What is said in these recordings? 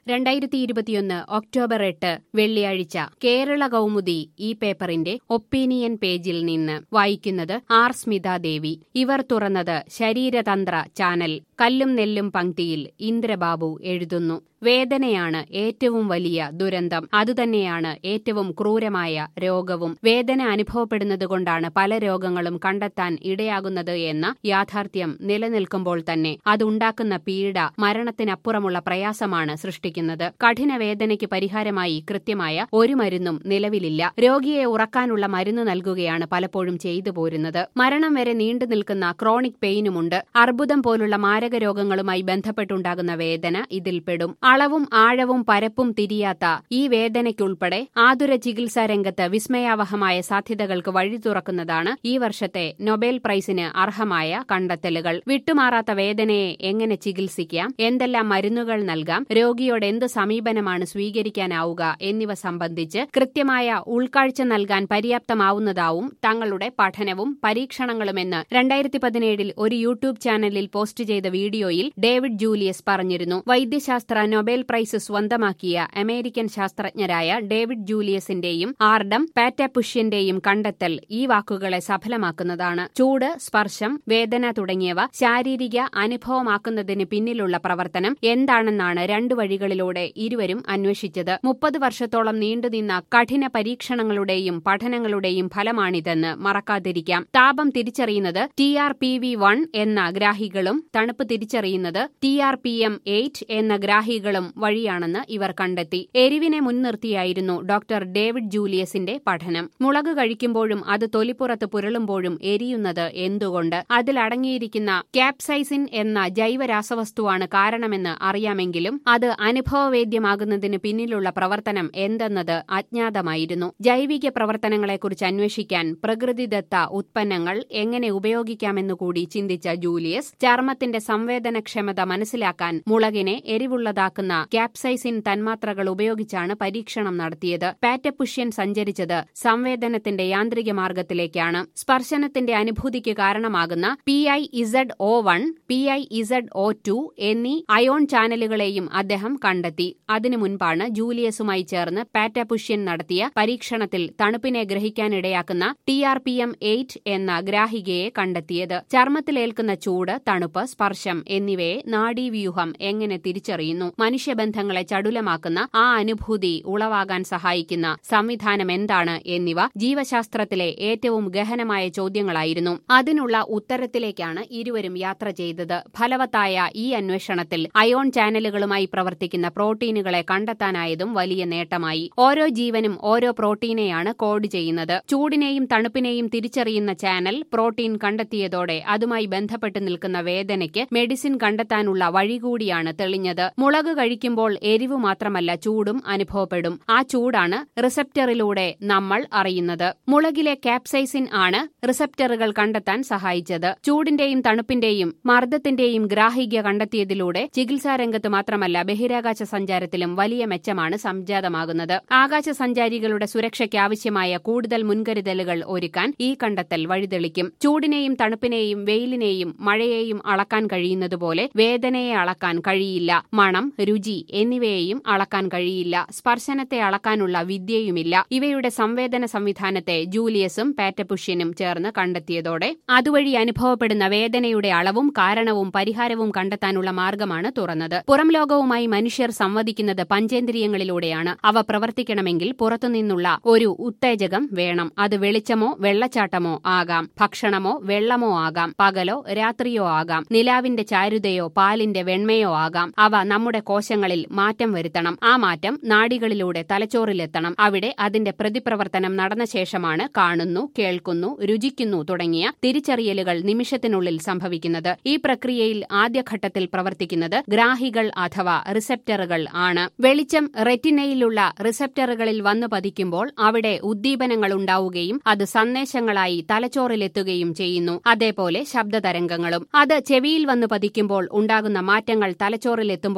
രണ്ടായിരത്തി ഇരുപത്തിയൊന്ന് ഒക്ടോബർ എട്ട് വെള്ളിയാഴ്ച കേരള കൗമുദി ഈ പേപ്പറിന്റെ ഒപ്പീനിയൻ പേജിൽ നിന്ന് വായിക്കുന്നത് ആർ സ്മിത ദേവി ഇവർ തുറന്നത് ശരീരതന്ത്ര ചാനൽ കല്ലും നെല്ലും പങ്ക്തിയിൽ ഇന്ദ്രബാബു എഴുതുന്നു വേദനയാണ് ഏറ്റവും വലിയ ദുരന്തം അതുതന്നെയാണ് ഏറ്റവും ക്രൂരമായ രോഗവും വേദന അനുഭവപ്പെടുന്നതുകൊണ്ടാണ് പല രോഗങ്ങളും കണ്ടെത്താൻ ഇടയാകുന്നത് എന്ന യാഥാർത്ഥ്യം നിലനിൽക്കുമ്പോൾ തന്നെ അതുണ്ടാക്കുന്ന പീഡ മരണത്തിനപ്പുറമുള്ള പ്രയാസമാണ് സൃഷ്ടിക്കുന്നത് കഠിന വേദനയ്ക്ക് പരിഹാരമായി കൃത്യമായ ഒരു മരുന്നും നിലവിലില്ല രോഗിയെ ഉറക്കാനുള്ള മരുന്ന് നൽകുകയാണ് പലപ്പോഴും ചെയ്തു പോരുന്നത് മരണം വരെ നീണ്ടു നിൽക്കുന്ന ക്രോണിക് പെയിനുമുണ്ട് അർബുദം പോലുള്ള മാരക രോഗങ്ങളുമായി ബന്ധപ്പെട്ടുണ്ടാകുന്ന വേദന ഇതിൽപ്പെടും അളവും ആഴവും പരപ്പും തിരിയാത്ത ഈ വേദനയ്ക്കുൾപ്പെടെ ആതുര ചികിത്സാ രംഗത്ത് വിസ്മയാവഹമായ സാധ്യതകൾക്ക് വഴി തുറക്കുന്നതാണ് ഈ വർഷത്തെ നൊബേൽ പ്രൈസിന് അർഹമായ കണ്ടെത്തലുകൾ വിട്ടുമാറാത്ത വേദനയെ എങ്ങനെ ചികിത്സിക്കാം എന്തെല്ലാം മരുന്നുകൾ നൽകാം രോഗിയോട് എന്ത് സമീപനമാണ് സ്വീകരിക്കാനാവുക എന്നിവ സംബന്ധിച്ച് കൃത്യമായ ഉൾക്കാഴ്ച നൽകാൻ പര്യാപ്തമാവുന്നതാവും തങ്ങളുടെ പഠനവും പരീക്ഷണങ്ങളുമെന്ന് രണ്ടായിരത്തി പതിനേഴിൽ ഒരു യൂട്യൂബ് ചാനലിൽ പോസ്റ്റ് ചെയ്ത വീഡിയോയിൽ ഡേവിഡ് ജൂലിയസ് പറഞ്ഞിരുന്നു വൈദ്യശാസ്ത്ര നൊബേൽ പ്രൈസ് സ്വന്തമാക്കിയ അമേരിക്കൻ ശാസ്ത്രജ്ഞരായ ഡേവിഡ് ജൂലിയസിന്റെയും ആർഡം പാറ്റപുഷ്യന്റെയും കണ്ടെത്തൽ ഈ വാക്കുകളെ സഫലമാക്കുന്നതാണ് ചൂട് സ്പർശം വേദന തുടങ്ങിയവ ശാരീരിക അനുഭവമാക്കുന്നതിന് പിന്നിലുള്ള പ്രവർത്തനം എന്താണെന്നാണ് രണ്ടു വഴികളിലൂടെ ഇരുവരും അന്വേഷിച്ചത് മുപ്പത് വർഷത്തോളം നീണ്ടുനിന്ന കഠിന പരീക്ഷണങ്ങളുടെയും പഠനങ്ങളുടെയും ഫലമാണിതെന്ന് മറക്കാതിരിക്കാം താപം തിരിച്ചറിയുന്നത് T R P V one എന്ന ഗ്രാഹികളും തണുപ്പ് തിരിച്ചറിയുന്നത് T R P M eight എന്ന ഗ്രാഹികളും വഴിയാണെന്ന് ഇവർ കണ്ടെത്തി എരിവിനെ മുൻനിർത്തിയായിരുന്നു ഡോക്ടർ ഡേവിഡ് ജൂലിയസിന്റെ പഠനം മുളക് കഴിക്കുമ്പോഴും അത് തൊലിപ്പുറത്ത് പുരളുമ്പോഴും എരിയുന്നത് എന്തുകൊണ്ട് അതിലടങ്ങിയിരിക്കുന്ന ക്യാപ്സൈസിൻ എന്ന ജൈവരാസവസ്തുവാണ് കാരണമെന്ന് അറിയാമെങ്കിലും അത് അനുഭവവേദ്യമാകുന്നതിന് പിന്നിലുള്ള പ്രവർത്തനം എന്തെന്നത് അജ്ഞാതമായിരുന്നു ജൈവിക പ്രവർത്തനങ്ങളെക്കുറിച്ച് അന്വേഷിക്കാൻ പ്രകൃതിദത്ത ഉത്പന്നങ്ങൾ എങ്ങനെ ഉപയോഗിക്കാമെന്നുകൂടി ചിന്തിച്ച ജൂലിയസ് ചർമ്മത്തിന്റെ സംവേദനക്ഷമത മനസ്സിലാക്കാൻ മുളകിനെ എരിവുള്ളതാക്കുന്ന ക്യാപ്സൈസിൻ തന്മാത്രകൾ ഉപയോഗിച്ചാണ് പരീക്ഷണം നടത്തിയത് പാറ്റപുഷ്യൻ സഞ്ചരിച്ചത് സംവേദനത്തിന്റെ യാന്ത്രിക മാർഗത്തിലേക്കാണ് സ്പർശനത്തിന്റെ അനുഭൂതിക്ക് കാരണമാകുന്ന P I Z O one P I Z O two എന്നീ അയോൺ ചാനലുകളെയും അദ്ദേഹം കണ്ടെത്തി അതിനു മുൻപാണ് ജൂലിയസുമായി ചേർന്ന് പാറ്റപുഷ്യൻ നടത്തിയ പരീക്ഷണത്തിൽ തണുപ്പിനെ ഗ്രഹിക്കാനിടയാക്കുന്ന T R P M eight എന്ന ഗ്രാഹികയെ കണ്ടെത്തിയത് ചർമ്മത്തിലേൽക്കുന്ന ചൂട് തണുപ്പ് സ്പർശം എന്നിവയെ നാഡീവ്യൂഹം എങ്ങനെ തിരിച്ചറിയുന്നു മനുഷ്യബന്ധങ്ങളെ ചടുലമാക്കുന്ന ആ അനുഭൂതി ഉളവാകാൻ സഹായിക്കുന്ന സംവിധാനം എന്താണ് എന്നിവ ജീവശാസ്ത്രത്തിലെ ഏറ്റവും ഗഹനമായ ചോദ്യങ്ങളായിരുന്നു അതിനുള്ള ഉത്തരത്തിലേക്കാണ് ഇരുവരും യാത്ര ചെയ്തത് ഫലവത്തായ ഈ അന്വേഷണത്തിൽ അയോൺ ചാനലുകളുമായി പ്രവർത്തിക്കുന്ന പ്രോട്ടീനുകളെ കണ്ടെത്താനായതും വലിയ നേട്ടമായി ഓരോ ജീവനും ഓരോ പ്രോട്ടീനെയാണ് കോഡ് ചെയ്യുന്നത് ചൂടിനെയും തണുപ്പിനെയും തിരിച്ചറിയുന്ന ചാനൽ പ്രോട്ടീൻ കണ്ടെത്തിയതോടെ അതുമായി ബന്ധപ്പെട്ട് നിൽക്കുന്ന വേദനയ്ക്ക് മെഡിസിൻ കണ്ടെത്താനുള്ള വഴി കൂടിയാണ് തെളിഞ്ഞത് മുളക് കഴിക്കുമ്പോൾ എരിവ് മാത്രമല്ല ചൂടും അനുഭവപ്പെടും ആ ചൂടാണ് റിസപ്റ്ററിലൂടെ നമ്മൾ അറിയുന്നത് മുളകിലെ ക്യാപ്സൈസിൻ ആണ് റിസപ്റ്ററുകൾ കണ്ടെത്താൻ സഹായിച്ചത് ചൂടിന്റെയും തണുപ്പിന്റെയും മർദ്ദത്തിന്റെയും ഗ്രാഹിക കണ്ടെത്തിയതിലൂടെ ചികിത്സാരംഗത്ത് മാത്രമല്ല ബഹിരാകാശ സഞ്ചാരത്തിലും വലിയ മെച്ചമാണ് സംജാതമാകുന്നത് ആകാശ സഞ്ചാരികളുടെ സുരക്ഷയ്ക്ക് ആവശ്യമായ കൂടുതൽ മുൻകരുതലുകൾ ഒരുക്കാൻ ഈ കണ്ടെത്തൽ വഴിതെളിക്കും ചൂടിനെയും തണുപ്പിനെയും വെയിലിനെയും മഴയെയും അളക്കാൻ കഴിയുന്നതുപോലെ വേദനയെ അളക്കാൻ കഴിയില്ല മണം രുചി എന്നിവയെയും അളക്കാൻ കഴിയില്ല സ്പർശനത്തെ അളക്കാനുള്ള വിദ്യയുമില്ല ഇവയുടെ സംവേദന സംവിധാനത്തെ ജൂലിയസും പാറ്റപുഷ്യനും ചേർന്ന് കണ്ടെത്തിയതോടെ അതുവഴി അനുഭവപ്പെടുന്ന വേദനയുടെ അളവും കാരണവും പരിഹാരവും കണ്ടെത്താനുള്ള മാർഗമാണ് തുറന്നത് പുറം ലോകവുമായി മനുഷ്യർ സംവദിക്കുന്നത് പഞ്ചേന്ദ്രിയങ്ങളിലൂടെയാണ് അവ പ്രവർത്തിക്കണമെങ്കിൽ പുറത്തുനിന്നുള്ള ഒരു ഉത്തേജകം വേണം അത് വെളിച്ചമോ വെള്ളച്ചാട്ടമോ ആകാം ഭക്ഷണമോ വെള്ളമോ ആകാം പകലോ രാത്രിയോ ആകാം നിലാവിന്റെ ചാരുതയോ പാലിന്റെ വെണ്മയോ ആകാം അവ നമ്മുടെ കോശങ്ങളിൽ മാറ്റം വരുത്തണം ആ മാറ്റം നാഡികളിലൂടെ തലച്ചോറിലെത്തണം അവിടെ അതിന്റെ പ്രതിപ്രവർത്തനം നടന്ന ശേഷമാണ് കാണുന്നു കേൾക്കുന്നു രുചിക്കുന്നു തുടങ്ങിയ തിരിച്ചറിയലുകൾ നിമിഷത്തിനുള്ളിൽ സംഭവിക്കുന്നത് ഈ പ്രക്രിയയിൽ ആദ്യഘട്ടത്തിൽ പ്രവർത്തിക്കുന്നത് ഗ്രാഹികൾ അഥവാ റിസപ്റ്ററുകൾ ആണ് വെളിച്ചം റെറ്റിനയിലുള്ള റിസപ്റ്ററുകളിൽ വന്നു പതിക്കുമ്പോൾ അവിടെ ഉദ്ദീപനങ്ങൾ ഉണ്ടാവുകയും അത് സന്ദേശങ്ങളായി തലച്ചോറിലെത്തുകയും ചെയ്യുന്നു അതേപോലെ ശബ്ദതരംഗങ്ങളും അത് ചെവിയിൽ വന്നു പതിക്കുമ്പോൾ ഉണ്ടാകുന്ന മാറ്റങ്ങൾ തലച്ചോറിലെത്തുമ്പോഴാണ്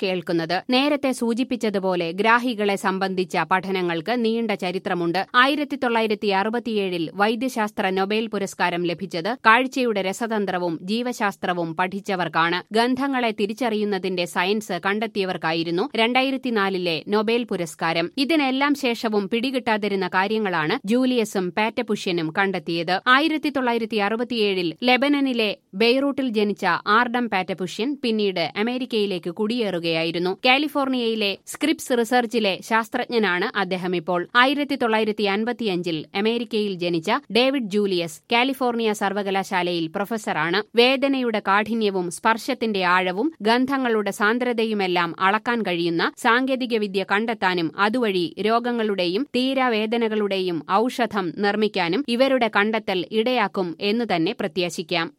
കേൾക്കുന്നത് നേരത്തെ സൂചിപ്പിച്ചതുപോലെ ഗ്രാഹികളെ സംബന്ധിച്ച പഠനങ്ങൾക്ക് നീണ്ട ചരിത്രമുണ്ട് ആയിരത്തി തൊള്ളായിരത്തി അറുപത്തിയേഴിൽ വൈദ്യശാസ്ത്ര നൊബേൽ പുരസ്കാരം ലഭിച്ചത് കാഴ്ചയുടെ രസതന്ത്രവും ജീവശാസ്ത്രവും പഠിച്ചവർക്കാണ് ഗന്ധങ്ങളെ തിരിച്ചറിയുന്നതിന്റെ സയൻസ് കണ്ടെത്തിയവർക്കായിരുന്നു രണ്ടായിരത്തിനാലിലെ നൊബേൽ പുരസ്കാരം ഇതിനെല്ലാം ശേഷവും പിടികിട്ടാതിരുന്ന കാര്യങ്ങളാണ് ജൂലിയസും പാറ്റപുഷ്യനും കണ്ടെത്തിയത് ആയിരത്തി തൊള്ളായിരത്തി അറുപത്തിയേഴിൽ ലെബനനിലെ ബെയ്റൂട്ടിൽ ജനിച്ച ആർഡം പാറ്റപുഷ്യൻ പിന്നീട് അമേരിക്കയിലേക്ക് കുടിയേറുകയായിരുന്നു കാലിഫോർണിയയിലെ സ്ക്രിപ്സ് റിസർച്ചിലെ ശാസ്ത്രജ്ഞനാണ് അദ്ദേഹം ഇപ്പോൾ ആയിരത്തി തൊള്ളായിരത്തി അൻപത്തിയഞ്ചിൽ അമേരിക്കയിൽ ജനിച്ച ഡേവിഡ് ജൂലിയസ് കാലിഫോർണിയ സർവകലാശാലയിൽ പ്രൊഫസറാണ് വേദനയുടെ കാഠിന്യവും സ്പർശത്തിന്റെ ആഴവും ഗന്ധങ്ങളുടെ സാന്ദ്രതയുമെല്ലാം അളക്കാൻ കഴിയുന്ന സാങ്കേതികവിദ്യ കണ്ടെത്താനും അതുവഴി രോഗങ്ങളുടെയും തീരാവേദനകളുടെയും ഔഷധം നിർമ്മിക്കാനും ഇവരുടെ കണ്ടെത്തൽ ഇടയാക്കും എന്നു തന്നെ പ്രത്യാശിക്കാം